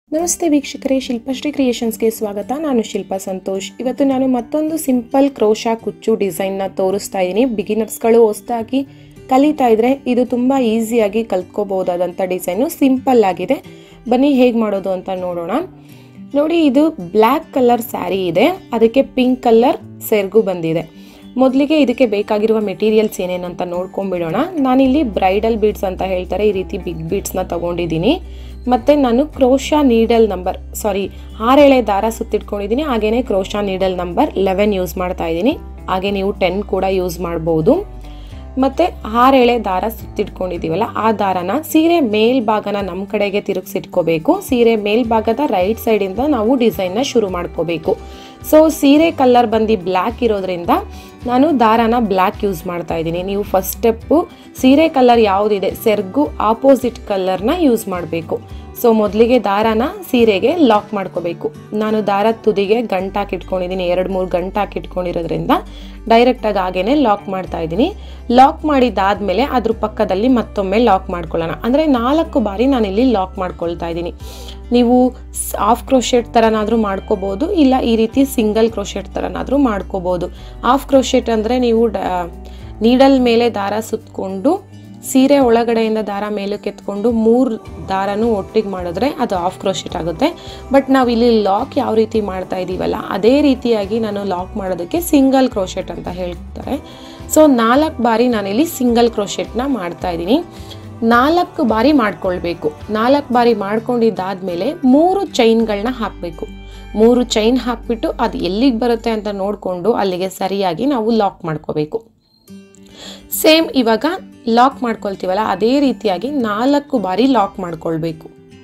ನಮಸ್ತೆ ವೀಕ್ಷಕರೇ ಶಿಲ್ಪಶ್ರೀ ಕ್ರಿಯೇಷನ್ಸ್ಗೆ ಸ್ವಾಗತ ನಾನು ಶಿಲ್ಪಾ ಸಂತೋಷ್ ಇವತ್ತು ನಾನು ಮತ್ತೊಂದು ಸಿಂಪಲ್ ಕ್ರೋಶಾ ಕುಚ್ಚು ಡಿಸೈನ್ನ ತೋರಿಸ್ತಾ ಇದ್ದೀನಿ ಬಿಗಿನರ್ಸ್ಗಳು ಹೊಸದಾಗಿ ಕಲಿತಾ ಇದ್ರೆ ಇದು ತುಂಬ ಈಸಿಯಾಗಿ ಕಲ್ತ್ಕೋಬಹುದಾದಂಥ ಡಿಸೈನು ಸಿಂಪಲ್ ಆಗಿದೆ ಬನ್ನಿ ಹೇಗೆ ಮಾಡೋದು ಅಂತ ನೋಡೋಣ ನೋಡಿ ಇದು ಬ್ಲ್ಯಾಕ್ ಕಲರ್ ಸ್ಯಾರಿ ಇದೆ ಅದಕ್ಕೆ ಪಿಂಕ್ ಕಲರ್ ಸೆರ್ಗು ಬಂದಿದೆ ಮೊದಲಿಗೆ ಇದಕ್ಕೆ ಬೇಕಾಗಿರುವ ಮೆಟೀರಿಯಲ್ಸ್ ಏನೇನಂತ ನೋಡ್ಕೊಂಡ್ಬಿಡೋಣ ನಾನಿಲ್ಲಿ ಬ್ರೈಡಲ್ ಬೀಡ್ಸ್ ಅಂತ ಹೇಳ್ತಾರೆ ಈ ರೀತಿ ಬಿಗ್ ಬೀಡ್ಸ್ನ ತಗೊಂಡಿದ್ದೀನಿ ಮತ್ತು ನಾನು ಕ್ರೋಶಾ ನೀಡಲ್ ನಂಬರ್ ಸಾರಿ ಆರೆಳೆ ದಾರ ಸುತ್ತಿಟ್ಕೊಂಡಿದ್ದೀನಿ ಹಾಗೇನೆ crochet needle number eleven use ಮಾಡ್ತಾ ಇದ್ದೀನಿ ಹಾಗೆ ನೀವು ಟೆನ್ ಕೂಡ ಯೂಸ್ ಮಾಡ್ಬೋದು ಮತ್ತು ಆರೆಳೆ ದಾರ ಸುತ್ತಿಟ್ಕೊಂಡಿದ್ದೀವಲ್ಲ ಆ ದಾರನ ಸೀರೆ ಮೇಲ್ಭಾಗನ ನಮ್ಮ ಕಡೆಗೆ ತಿರುಗಿಸಿಟ್ಕೋಬೇಕು ಸೀರೆ ಮೇಲ್ಭಾಗದ ರೈಟ್ ಸೈಡಿಂದ ನಾವು ಡಿಸೈನ್ನ ಶುರು ಮಾಡ್ಕೋಬೇಕು ಸೊ ಸೀರೆ ಕಲರ್ ಬಂದು ಬ್ಲ್ಯಾಕ್ ಇರೋದ್ರಿಂದ ನಾನು ದಾರಾನ ಬ್ಲ್ಯಾಕ್ ಯೂಸ್ ಮಾಡ್ತಾ ಇದ್ದೀನಿ ನೀವು ಫಸ್ಟ್ ಸ್ಟೆಪ್ಪು ಸೀರೆ ಕಲರ್ ಯಾವುದಿದೆ ಸೆರ್ಗು ಆಪೋಸಿಟ್ ಕಲರ್ನ ಯೂಸ್ ಮಾಡಬೇಕು ಸೊ ಮೊದಲಿಗೆ ದಾರಾನ ಸೀರೆಗೆ ಲಾಕ್ ಮಾಡ್ಕೋಬೇಕು ನಾನು ದಾರದ ತುದಿಗೆ ಗಂಟು ಹಾಕಿಟ್ಕೊಂಡಿದ್ದೀನಿ ಎರಡು ಮೂರು ಗಂಟು ಹಾಕಿಟ್ಕೊಂಡಿರೋದ್ರಿಂದ ಡೈರೆಕ್ಟಾಗಿ ಹಾಗೇನೆ ಲಾಕ್ ಮಾಡ್ತಾ ಇದ್ದೀನಿ ಲಾಕ್ ಮಾಡಿದಾದ್ಮೇಲೆ ಅದ್ರ ಪಕ್ಕದಲ್ಲಿ ಮತ್ತೊಮ್ಮೆ ಲಾಕ್ ಮಾಡ್ಕೊಳ್ಳೋಣ ಅಂದರೆ ನಾಲ್ಕು ಬಾರಿ ನಾನಿಲ್ಲಿ ಲಾಕ್ ಮಾಡ್ಕೊಳ್ತಾ ಇದ್ದೀನಿ ನೀವು ಆಫ್ ಕ್ರೋಶೆಟ್ ಥರನಾದರೂ ಮಾಡ್ಕೋಬೋದು ಇಲ್ಲ ಈ ರೀತಿ ಸಿಂಗಲ್ ಕ್ರೋಶೆಟ್ ಥರನಾದರೂ ಮಾಡ್ಕೋಬೋದು ಆಫ್ ಕ್ರೋಶೆಟ್ ಅಂದರೆ ನೀವು ಡ ನೀಡಲ್ ಮೇಲೆ ದಾರ ಸುತ್ತಕೊಂಡು ಸೀರೆ ಒಳಗಡೆಯಿಂದ ದಾರ ಮೇಲಕ್ಕೆ ಎತ್ಕೊಂಡು ಮೂರು ದಾರನೂ ಒಟ್ಟಿಗೆ ಮಾಡಿದ್ರೆ ಅದು ಆಫ್ ಕ್ರೋಶೆಟ್ ಆಗುತ್ತೆ ಬಟ್ ನಾವು ಇಲ್ಲಿ ಲಾಕ್ ಯಾವ ರೀತಿ ಮಾಡ್ತಾ ಇದ್ದೀವಲ್ಲ ಅದೇ ರೀತಿಯಾಗಿ ನಾನು ಲಾಕ್ ಮಾಡೋದಕ್ಕೆ ಸಿಂಗಲ್ ಕ್ರೋಶೆಟ್ ಅಂತ ಹೇಳ್ತಾರೆ ಸೊ ನಾಲ್ಕು ಬಾರಿ ನಾನಿಲ್ಲಿ ಸಿಂಗಲ್ ಕ್ರೋಶೆಟ್ನ ಮಾಡ್ತಾ ಇದ್ದೀನಿ ನಾಲ್ಕು ಬಾರಿ ಮಾಡ್ಕೊಳ್ಬೇಕು ನಾಲ್ಕು ಬಾರಿ ಮಾಡ್ಕೊಂಡಿದ್ದಾದ್ಮೇಲೆ ಮೂರು ಚೈನ್ಗಳನ್ನ ಹಾಕಬೇಕು ಮೂರು ಚೈನ್ ಹಾಕ್ಬಿಟ್ಟು ಅದು ಎಲ್ಲಿಗೆ ಬರುತ್ತೆ ಅಂತ ನೋಡಿಕೊಂಡು ಅಲ್ಲಿಗೆ ಸರಿಯಾಗಿ ನಾವು ಲಾಕ್ ಮಾಡ್ಕೋಬೇಕು ಸೇಮ್ ಇವಾಗ ಲಾಕ್ ಮಾಡ್ಕೊಳ್ತೀವಲ್ಲ ಅದೇ ರೀತಿಯಾಗಿ ನಾಲ್ಕು ಬಾರಿ ಲಾಕ್ ಮಾಡ್ಕೊಳ್ಬೇಕು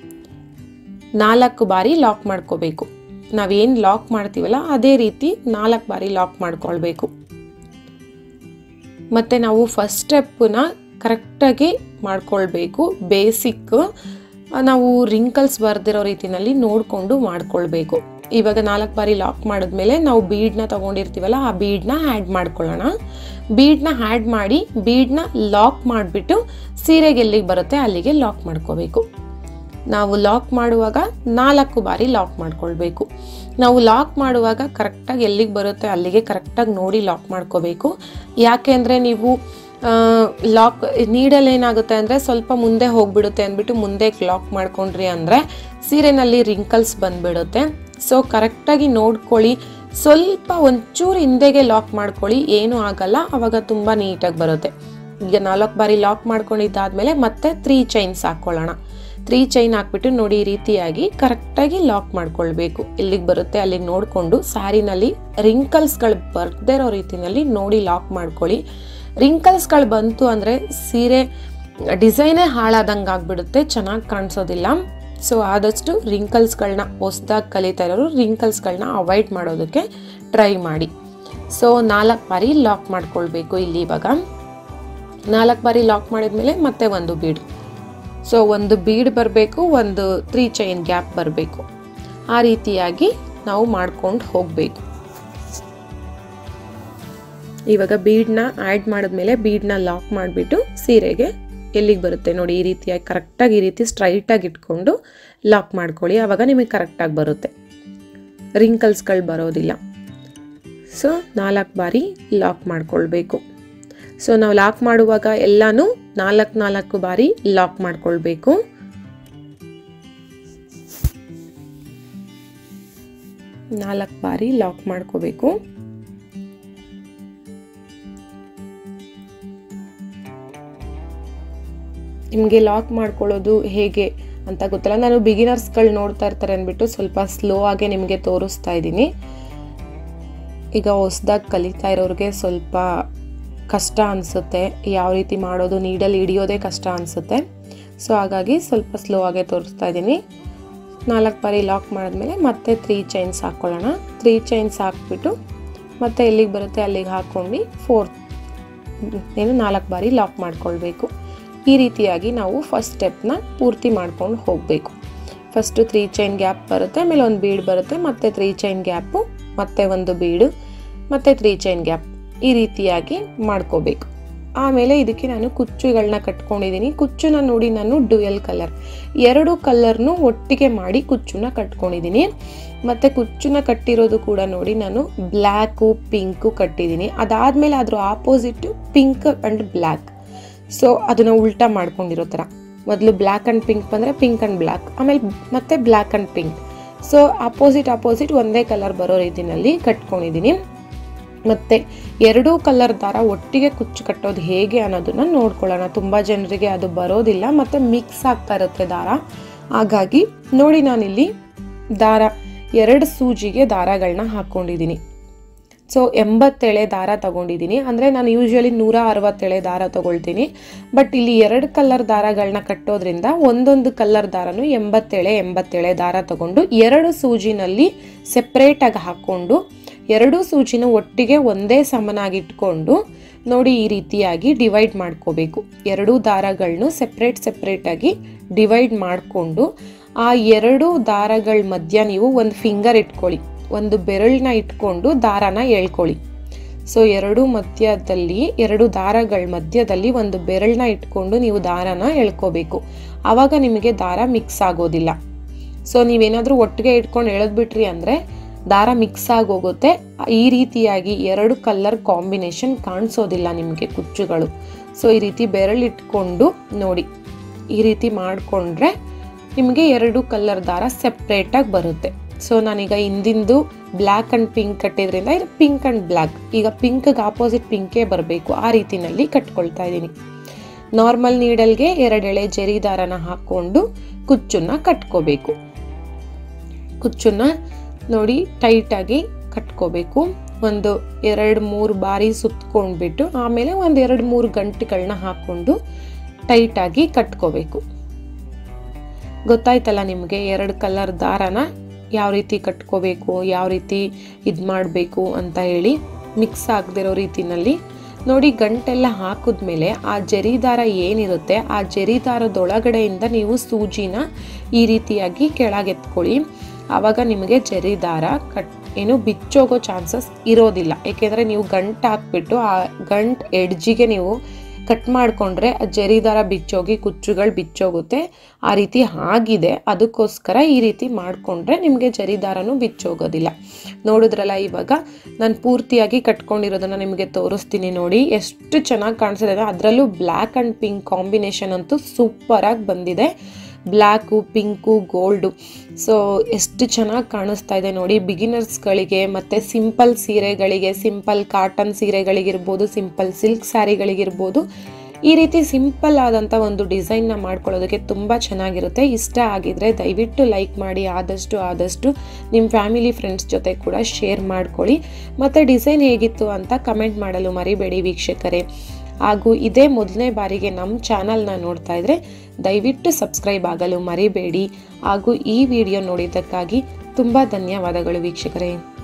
ನಾಲ್ಕು ಬಾರಿ ಲಾಕ್ ಮಾಡ್ಕೋಬೇಕು ನಾವೇನು ಲಾಕ್ ಮಾಡ್ತೀವಲ್ಲ ಅದೇ ರೀತಿ ನಾಲ್ಕು ಬಾರಿ ಲಾಕ್ ಮಾಡ್ಕೊಳ್ಬೇಕು ಮತ್ತು ನಾವು ಫಸ್ಟ್ ಸ್ಟೆಪ್ಪನ್ನ ಕರೆಕ್ಟಾಗಿ ಮಾಡ್ಕೊಳ್ಬೇಕು ಬೇಸಿಕ್ ನಾವು ರಿಂಕಲ್ಸ್ ಬರ್ದಿರೋ ರೀತಿನಲ್ಲಿ ನೋಡಿಕೊಂಡು ಮಾಡ್ಕೊಳ್ಬೇಕು ಇವಾಗ ನಾಲ್ಕು ಬಾರಿ ಲಾಕ್ ಮಾಡಿದ್ಮೇಲೆ ನಾವು ಬೀಡ್ನ ತೊಗೊಂಡಿರ್ತೀವಲ್ಲ ಆ ಬೀಡ್ನ ಆ್ಯಡ್ ಮಾಡ್ಕೊಳ್ಳೋಣ ಬೀಡ್ನ ಆ್ಯಡ್ ಮಾಡಿ ಬೀಡ್ನ ಲಾಕ್ ಮಾಡಿಬಿಟ್ಟು ಸೀರೆಗೆ ಎಲ್ಲಿಗೆ ಬರುತ್ತೆ ಅಲ್ಲಿಗೆ ಲಾಕ್ ಮಾಡ್ಕೋಬೇಕು ನಾವು ಲಾಕ್ ಮಾಡುವಾಗ ನಾಲ್ಕು ಬಾರಿ ಲಾಕ್ ಮಾಡ್ಕೊಳ್ಬೇಕು ನಾವು ಲಾಕ್ ಮಾಡುವಾಗ ಕರೆಕ್ಟಾಗಿ ಎಲ್ಲಿಗೆ ಬರುತ್ತೆ ಅಲ್ಲಿಗೆ ಕರೆಕ್ಟಾಗಿ ನೋಡಿ ಲಾಕ್ ಮಾಡ್ಕೋಬೇಕು ಯಾಕೆ ಅಂದರೆ ನೀವು ಲಾಕ್ ನೀಡಲ್ ಏನಾಗುತ್ತೆ ಅಂದರೆ ಸ್ವಲ್ಪ ಮುಂದೆ ಹೋಗ್ಬಿಡುತ್ತೆ ಅಂದ್ಬಿಟ್ಟು ಮುಂದೆ ಲಾಕ್ ಮಾಡ್ಕೊಂಡ್ರಿ ಅಂದರೆ ಸೀರೆನಲ್ಲಿ ರಿಂಕಲ್ಸ್ ಬಂದ್ಬಿಡುತ್ತೆ ಸೊ ಕರೆಕ್ಟಾಗಿ ನೋಡ್ಕೊಳ್ಳಿ ಸ್ವಲ್ಪ ಒಂಚೂರು ಹಿಂದೆಗೆ ಲಾಕ್ ಮಾಡ್ಕೊಳ್ಳಿ ಏನೂ ಆಗಲ್ಲ ಅವಾಗ ತುಂಬ ನೀಟಾಗಿ ಬರುತ್ತೆ ಈಗ ನಾಲ್ಕು ಬಾರಿ ಲಾಕ್ ಮಾಡ್ಕೊಂಡಿದ್ದಾದ್ಮೇಲೆ ಮತ್ತೆ ತ್ರೀ ಚೈನ್ಸ್ ಹಾಕ್ಕೊಳ್ಳೋಣ ತ್ರೀ ಚೈನ್ ಹಾಕ್ಬಿಟ್ಟು ನೋಡಿ ಈ ರೀತಿಯಾಗಿ ಕರೆಕ್ಟಾಗಿ ಲಾಕ್ ಮಾಡ್ಕೊಳ್ಬೇಕು ಎಲ್ಲಿಗೆ ಬರುತ್ತೆ ಅಲ್ಲಿಗೆ ನೋಡಿಕೊಂಡು ಸ್ಯಾರಿನಲ್ಲಿ ರಿಂಕಲ್ಸ್ಗಳು ಬರ್ದೇ ಇರೋ ರೀತಿಯಲ್ಲಿ ನೋಡಿ ಲಾಕ್ ಮಾಡ್ಕೊಳ್ಳಿ ರಿಂಕಲ್ಸ್ಗಳು ಬಂತು ಅಂದರೆ ಸೀರೆ ಡಿಸೈನೇ ಹಾಳಾದಂಗೆ ಆಗಿಬಿಡುತ್ತೆ ಚೆನ್ನಾಗಿ ಕಾಣಿಸೋದಿಲ್ಲ ಸೊ ಆದಷ್ಟು ರಿಂಕಲ್ಸ್ಗಳನ್ನ ಹೊಸ್ದಾಗಿ ಕಲಿತಾ ಇರೋರು ರಿಂಕಲ್ಸ್ಗಳನ್ನ ಅವಾಯ್ಡ್ ಮಾಡೋದಕ್ಕೆ ಟ್ರೈ ಮಾಡಿ ಸೊ ನಾಲ್ಕು ಬಾರಿ ಲಾಕ್ ಮಾಡ್ಕೊಳ್ಬೇಕು ಇಲ್ಲಿ ಇವಾಗ ನಾಲ್ಕು ಬಾರಿ ಲಾಕ್ ಮಾಡಿದ್ಮೇಲೆ ಮತ್ತೆ ಒಂದು ಬೀಡ್ ಸೊ ಒಂದು ಬೀಡ್ ಬರಬೇಕು ಒಂದು ತ್ರೀ ಚೈನ್ ಗ್ಯಾಪ್ ಬರಬೇಕು ಆ ರೀತಿಯಾಗಿ ನಾವು ಮಾಡ್ಕೊಂಡು ಹೋಗಬೇಕು ಇವಾಗ ಬೀಡ್ನ ಆ್ಯಡ್ ಮಾಡಿದ್ಮೇಲೆ ಬೀಡ್ನ ಲಾಕ್ ಮಾಡಿಬಿಟ್ಟು ಸೀರೆಗೆ ಎಲ್ಲಿಗೆ ಬರುತ್ತೆ ನೋಡಿ ಈ ರೀತಿಯಾಗಿ ಕರೆಕ್ಟಾಗಿ ಈ ರೀತಿ ಸ್ಟ್ರೈಟಾಗಿ ಇಟ್ಕೊಂಡು ಲಾಕ್ ಮಾಡ್ಕೊಳ್ಳಿ ಆವಾಗ ನಿಮಗೆ ಕರೆಕ್ಟಾಗಿ ಬರುತ್ತೆ ರಿಂಕಲ್ಸ್ಗಳು ಬರೋದಿಲ್ಲ ಸೊ ನಾಲ್ಕು ಬಾರಿ ಲಾಕ್ ಮಾಡ್ಕೊಳ್ಬೇಕು ಸೊ ನಾವು ಲಾಕ್ ಮಾಡುವಾಗ ಎಲ್ಲನೂ ನಾಲ್ಕು ನಾಲ್ಕು ಬಾರಿ ಲಾಕ್ ಮಾಡ್ಕೊಳ್ಬೇಕು ನಾಲ್ಕು ಬಾರಿ ಲಾಕ್ ಮಾಡ್ಕೋಬೇಕು ನಿಮಗೆ ಲಾಕ್ ಮಾಡ್ಕೊಳ್ಳೋದು ಹೇಗೆ ಅಂತ ಗೊತ್ತಿಲ್ಲ ನಾನು ಬಿಗಿನರ್ಸ್ಗಳು ನೋಡ್ತಾ ಇರ್ತಾರೆ ಅಂದ್ಬಿಟ್ಟು ಸ್ವಲ್ಪ ಸ್ಲೋ ಆಗಿ ನಿಮಗೆ ತೋರಿಸ್ತಾ ಇದ್ದೀನಿ ಈಗ ಹೊಸ್ದಾಗಿ ಕಲಿತಾ ಇರೋರಿಗೆ ಸ್ವಲ್ಪ ಕಷ್ಟ ಅನಿಸುತ್ತೆ ಯಾವ ರೀತಿ ಮಾಡೋದು ನೀಡಲ್ಲಿ ಹಿಡಿಯೋದೇ ಕಷ್ಟ ಅನಿಸುತ್ತೆ ಸೊ ಹಾಗಾಗಿ ಸ್ವಲ್ಪ ಸ್ಲೋ ಆಗೇ ತೋರಿಸ್ತಾ ಇದ್ದೀನಿ ನಾಲ್ಕು ಬಾರಿ ಲಾಕ್ ಮಾಡಿದ್ಮೇಲೆ ಮತ್ತೆ ತ್ರೀ ಚೈನ್ಸ್ ಹಾಕ್ಕೊಳ್ಳೋಣ ತ್ರೀ ಚೈನ್ಸ್ ಹಾಕ್ಬಿಟ್ಟು ಮತ್ತೆ ಎಲ್ಲಿಗೆ ಬರುತ್ತೆ ಅಲ್ಲಿಗೆ ಹಾಕ್ಕೊಂಡು ಫೋರ್ ಏನು ನಾಲ್ಕು ಬಾರಿ ಲಾಕ್ ಮಾಡ್ಕೊಳ್ಬೇಕು ಈ ರೀತಿಯಾಗಿ ನಾವು ಫಸ್ಟ್ ಸ್ಟೆಪ್ನ ಪೂರ್ತಿ ಮಾಡ್ಕೊಂಡು ಹೋಗಬೇಕು ಫಸ್ಟು ತ್ರೀ ಚೈನ್ ಗ್ಯಾಪ್ ಬರುತ್ತೆ ಆಮೇಲೆ ಒಂದು ಬೀಡ್ ಬರುತ್ತೆ ಮತ್ತೆ ತ್ರೀ ಚೈನ್ ಗ್ಯಾಪು ಮತ್ತೆ ಒಂದು ಬೀಡು ಮತ್ತು ತ್ರೀ ಚೈನ್ ಗ್ಯಾಪ್ ಈ ರೀತಿಯಾಗಿ ಮಾಡ್ಕೋಬೇಕು ಆಮೇಲೆ ಇದಕ್ಕೆ ನಾನು ಕುಚ್ಚುಗಳನ್ನ ಕಟ್ಕೊಂಡಿದ್ದೀನಿ ಕುಚ್ಚುನ ನೋಡಿ ನಾನು ಡ್ಯುಯಲ್ ಕಲರ್ ಎರಡು ಕಲರ್ನು ಒಟ್ಟಿಗೆ ಮಾಡಿ ಕುಚ್ಚುನ ಕಟ್ಕೊಂಡಿದ್ದೀನಿ ಮತ್ತು ಕುಚ್ಚುನ ಕಟ್ಟಿರೋದು ಕೂಡ ನೋಡಿ ನಾನು ಬ್ಲ್ಯಾಕು ಪಿಂಕು ಕಟ್ಟಿದ್ದೀನಿ ಅದಾದಮೇಲೆ ಅದ್ರ opposite pink and black so ಅದನ್ನು ಉಲ್ಟಾ ಮಾಡ್ಕೊಂಡಿರೋ ಥರ ಮೊದಲು ಬ್ಲ್ಯಾಕ್ ಆ್ಯಂಡ್ ಪಿಂಕ್ ಬಂದರೆ ಪಿಂಕ್ ಆ್ಯಂಡ್ ಬ್ಲ್ಯಾಕ್ ಆಮೇಲೆ ಮತ್ತೆ black and pink so opposite opposite ಒಂದೇ ಕಲರ್ ಬರೋ ರೀತಿನಲ್ಲಿ ಕಟ್ಕೊಂಡಿದ್ದೀನಿ ಮತ್ತು ಎರಡೂ ಕಲರ್ ದಾರ ಒಟ್ಟಿಗೆ ಕುಚ್ಚು ಕಟ್ಟೋದು ಹೇಗೆ ಅನ್ನೋದನ್ನ ನೋಡ್ಕೊಳ್ಳೋಣ ತುಂಬ ಜನರಿಗೆ ಅದು ಬರೋದಿಲ್ಲ ಮತ್ತು ಮಿಕ್ಸ್ ಆಗ್ತಾ ಇರುತ್ತೆ ದಾರ ಹಾಗಾಗಿ ನೋಡಿ ನಾನಿಲ್ಲಿ ದಾರ ಎರಡು ಸೂಜಿಗೆ ದಾರಗಳನ್ನ ಹಾಕ್ಕೊಂಡಿದ್ದೀನಿ ಸೊ ಎಂಬತ್ತೆಳೆ ದಾರ ತಗೊಂಡಿದ್ದೀನಿ ಅಂದರೆ ನಾನು ಯೂಶ್ವಲಿ ನೂರ ಅರವತ್ತೆಳೆ ದಾರ ತಗೊಳ್ತೀನಿ ಬಟ್ ಇಲ್ಲಿ ಎರಡು ಕಲರ್ ದಾರಗಳನ್ನ ಕಟ್ಟೋದ್ರಿಂದ ಒಂದೊಂದು ಕಲರ್ ದಾರನು ಎಂಬತ್ತೆಳೆ ಎಂಬತ್ತೆಳೆ ದಾರ ತಗೊಂಡು ಎರಡು ಸೂಜಿನಲ್ಲಿ ಸೆಪ್ರೇಟಾಗಿ ಹಾಕ್ಕೊಂಡು ಎರಡೂ ಸೂಜಿನ ಒಟ್ಟಿಗೆ ಒಂದೇ ಸಮನಾಗಿ ಇಟ್ಕೊಂಡು ನೋಡಿ ಈ ರೀತಿಯಾಗಿ ಡಿವೈಡ್ ಮಾಡ್ಕೋಬೇಕು ಎರಡೂ ದಾರಗಳನ್ನು ಸೆಪ್ರೇಟ್ ಸೆಪ್ರೇಟಾಗಿ ಡಿವೈಡ್ ಮಾಡಿಕೊಂಡು ಆ ಎರಡು ದಾರಗಳ ಮಧ್ಯ ನೀವು ಒಂದು ಫಿಂಗರ್ ಇಟ್ಕೊಳ್ಳಿ ಒಂದು ಬೆರಳನ್ನ ಇಟ್ಕೊಂಡು ದಾರನ ಎಳ್ಕೊಳ್ಳಿ ಸೊ ಎರಡು ಮಧ್ಯದಲ್ಲಿ ಎರಡು ದಾರಗಳ ಮಧ್ಯದಲ್ಲಿ ಒಂದು ಬೆರಳನ್ನ ಇಟ್ಕೊಂಡು ನೀವು ದಾರನ ಎಳ್ಕೋಬೇಕು ಆವಾಗ ನಿಮಗೆ ದಾರ ಮಿಕ್ಸ್ ಆಗೋದಿಲ್ಲ ಸೊ ನೀವೇನಾದರೂ ಒಟ್ಟಿಗೆ ಇಟ್ಕೊಂಡು ಎಳೆದ್ಬಿಟ್ರಿ ಅಂದರೆ ದಾರ ಮಿಕ್ಸ್ ಆಗೋಗುತ್ತೆ ಈ ರೀತಿಯಾಗಿ ಎರಡು ಕಲರ್ ಕಾಂಬಿನೇಷನ್ ಕಾಣಿಸೋದಿಲ್ಲ ನಿಮಗೆ ಕುಚ್ಚುಗಳು ಸೊ ಈ ರೀತಿ ಬೆರಳಿಟ್ಕೊಂಡು ನೋಡಿ ಈ ರೀತಿ ಮಾಡಿಕೊಂಡ್ರೆ ನಿಮಗೆ ಎರಡು ಕಲರ್ ದಾರ ಸೆಪ್ರೇಟಾಗಿ ಬರುತ್ತೆ ಸೊ ನಾನೀಗ ಹಿಂದಿಂದು ಬ್ಲ್ಯಾಕ್ ಆ್ಯಂಡ್ ಪಿಂಕ್ ಕಟ್ಟಿದ್ರಿಂದ ಇದು ಪಿಂಕ್ ಆ್ಯಂಡ್ ಬ್ಲ್ಯಾಕ್ ಈಗ ಪಿಂಕ್ಗೆ ಆಪೋಸಿಟ್ ಪಿಂಕೇ ಬರಬೇಕು ಆ ರೀತಿನಲ್ಲಿ ಕಟ್ಕೊಳ್ತಾ ಇದ್ದೀನಿ ನಾರ್ಮಲ್ ನೀಡಲ್ಗೆ ಎರಡು ಎಳೆ ಜರಿ ದಾರನ ಹಾಕ್ಕೊಂಡು ಕುಚ್ಚನ್ನ ಕಟ್ಕೋಬೇಕು ಕುಚ್ಚನ್ನ ನೋಡಿ ಟೈಟಾಗಿ ಕಟ್ಕೋಬೇಕು ಒಂದು ಎರಡು ಮೂರು ಬಾರಿ ಸುತ್ಕೊಂಡ್ಬಿಟ್ಟು ಆಮೇಲೆ ಒಂದು ಎರಡು ಮೂರು ಗಂಟೆಗಳನ್ನ ಹಾಕ್ಕೊಂಡು ಟೈಟಾಗಿ ಕಟ್ಕೋಬೇಕು ಗೊತ್ತಾಯ್ತಲ್ಲ ನಿಮಗೆ ಎರಡು ಕಲರ್ ದಾರನ ಯಾವ ರೀತಿ ಕಟ್ಕೋಬೇಕು ಯಾವ ರೀತಿ ಇದು ಮಾಡಬೇಕು ಅಂತ ಹೇಳಿ ಮಿಕ್ಸ್ ಆಗದಿರೋ ರೀತಿನಲ್ಲಿ ನೋಡಿ ಗಂಟೆಲ್ಲ ಹಾಕಿದ್ಮೇಲೆ ಆ ಜರಿ ದಾರ ಏನಿರುತ್ತೆ ಆ ಜರಿ ದಾರದೊಳಗಡೆಯಿಂದ ನೀವು ಸೂಜಿನ ಈ ರೀತಿಯಾಗಿ ಕೆಳಗೆತ್ಕೊಳ್ಳಿ ಆವಾಗ ನಿಮಗೆ ಜರಿ ದಾರ ಕಟ್ ಏನು ಬಿಚ್ಚೋಗೋ ಚಾನ್ಸಸ್ ಇರೋದಿಲ್ಲ ಏಕೆಂದರೆ ನೀವು ಗಂಟು ಹಾಕ್ಬಿಟ್ಟು ಆ ಗಂಟ್ ಎಡ್ಜಿಗೆ ನೀವು ಕಟ್ ಮಾಡಿಕೊಂಡ್ರೆ ಜರಿ ದಾರ ಬಿಚ್ಚೋಗಿ ಕುಚ್ಚುಗಳು ಬಿಚ್ಚೋಗುತ್ತೆ ಆ ರೀತಿ ಆಗಿದೆ ಅದಕ್ಕೋಸ್ಕರ ಈ ರೀತಿ ಮಾಡಿಕೊಂಡ್ರೆ ನಿಮಗೆ ಜರಿ ದಾರನೂ ಬಿಚ್ಚೋಗೋದಿಲ್ಲ ನೋಡಿದ್ರಲ್ಲ ಇವಾಗ ನಾನು ಪೂರ್ತಿಯಾಗಿ ಕಟ್ಕೊಂಡಿರೋದನ್ನು ನಿಮಗೆ ತೋರಿಸ್ತೀನಿ ನೋಡಿ ಎಷ್ಟು ಚೆನ್ನಾಗಿ ಕಾಣಿಸಿದೆ ಅದರಲ್ಲೂ ಬ್ಲ್ಯಾಕ್ ಆ್ಯಂಡ್ ಪಿಂಕ್ ಕಾಂಬಿನೇಷನ್ ಅಂತೂ ಸೂಪರಾಗಿ ಬಂದಿದೆ ಬ್ಲ್ಯಾಕು ಪಿಂಕು ಗೋಲ್ಡು ಸೊ ಎಷ್ಟು ಚೆನ್ನಾಗಿ ಕಾಣಿಸ್ತಾ ಇದೆ ನೋಡಿ ಬಿಗಿನರ್ಸ್ಗಳಿಗೆ ಮತ್ತು ಸಿಂಪಲ್ ಸೀರೆಗಳಿಗೆ ಸಿಂಪಲ್ ಕಾಟನ್ ಸೀರೆಗಳಿಗಿರ್ಬೋದು ಸಿಂಪಲ್ ಸಿಲ್ಕ್ ಸ್ಯಾರಿಗಳಿಗಿರ್ಬೋದು ಈ ರೀತಿ ಸಿಂಪಲ್ ಆದಂಥ ಒಂದು ಡಿಸೈನ್ನ ಮಾಡ್ಕೊಳ್ಳೋದಕ್ಕೆ ತುಂಬ ಚೆನ್ನಾಗಿರುತ್ತೆ ಇಷ್ಟ ಆಗಿದ್ರೆ ದಯವಿಟ್ಟು ಲೈಕ್ ಮಾಡಿ ಆದಷ್ಟು ಆದಷ್ಟು ನಿಮ್ಮ ಫ್ಯಾಮಿಲಿ ಫ್ರೆಂಡ್ಸ್ ಜೊತೆ ಕೂಡ ಶೇರ್ ಮಾಡ್ಕೊಳ್ಳಿ ಮತ್ತು ಡಿಸೈನ್ ಹೇಗಿತ್ತು ಅಂತ ಕಮೆಂಟ್ ಮಾಡಲು ಮರಿಬೇಡಿ ವೀಕ್ಷಕರೇ ಹಾಗೂ ಇದೇ ಮೊದಲನೇ ಬಾರಿಗೆ ನಮ್ಮ ಚಾನಲ್ನ ನೋಡ್ತಾ ಇದ್ರೆ ದಯವಿಟ್ಟು ಸಬ್ಸ್ಕ್ರೈಬ್ ಆಗಲು ಮರಿಬೇಡಿ ಹಾಗೂ ಈ ವಿಡಿಯೋ ನೋಡಿದ್ದಕ್ಕಾಗಿ ತುಂಬ ಧನ್ಯವಾದಗಳು ವೀಕ್ಷಕರೇ